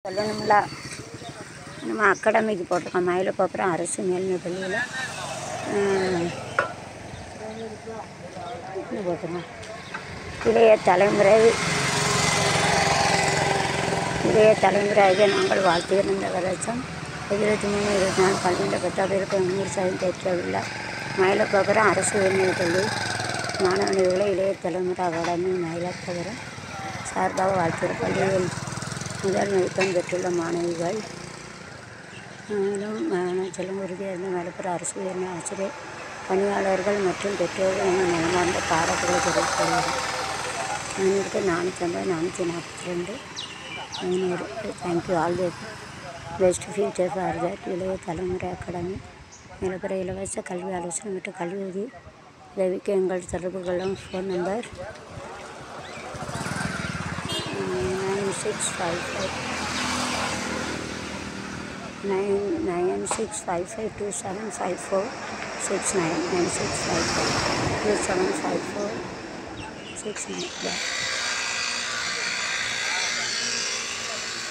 சொல்லணும்ல நம்ம அகாடமிக்கு போட்டிருக்கோம் மயிலப்போப்புறம் அரசு மேல்நிலைப் பள்ளியில் இது போட்டிருக்கோம் இளைய தலைமுறை இளைய தலைமுறையாக நாங்கள் வாழ்த்துகிறோம் இந்த வருஷம் இருபத்தி மூணு இருபத்தி நாலு பன்னெண்டு பத்தாவதுக்கு நூறு சதவீதம் பெற்றவுள்ள மயிலப்போப்புறம் அரசு உயர்நிலைப் பள்ளி மாணவர்களை இளைய தலைமுறை அகாடமி மயிலப்போப்புறம் சார்பாக வாழ்த்துகிறோம் பள்ளியில் முதல் மதிப்பெண் பெற்றுள்ள மாணவிகள் மேலும் செல்லும் உறுதியாக இருந்த மலப்புரம் அரசு உயர்ந்த ஆசிரியர் பணியாளர்கள் மற்றும் பெற்றோர்கள் என நிலமார்ந்த பாராட்டுகளை தெரிவித்துள்ளது ஐநூறுக்கு நானூற்றி ஐம்பது நானூற்றி நாற்பத்தி ரெண்டு ஐநூறு thank you all the best future for that இளைய தலைமுறை அகாடமி நிலப்பர இலவச கல்வி ஆலோசனை மற்றும் கல்வி உதவி உதவிக்கு எங்கள் தொடர்பு கொள்ளும் phone number nine six five five nine nine six five five two seven five four six nine nine six five five two seven five four six nine. Bye.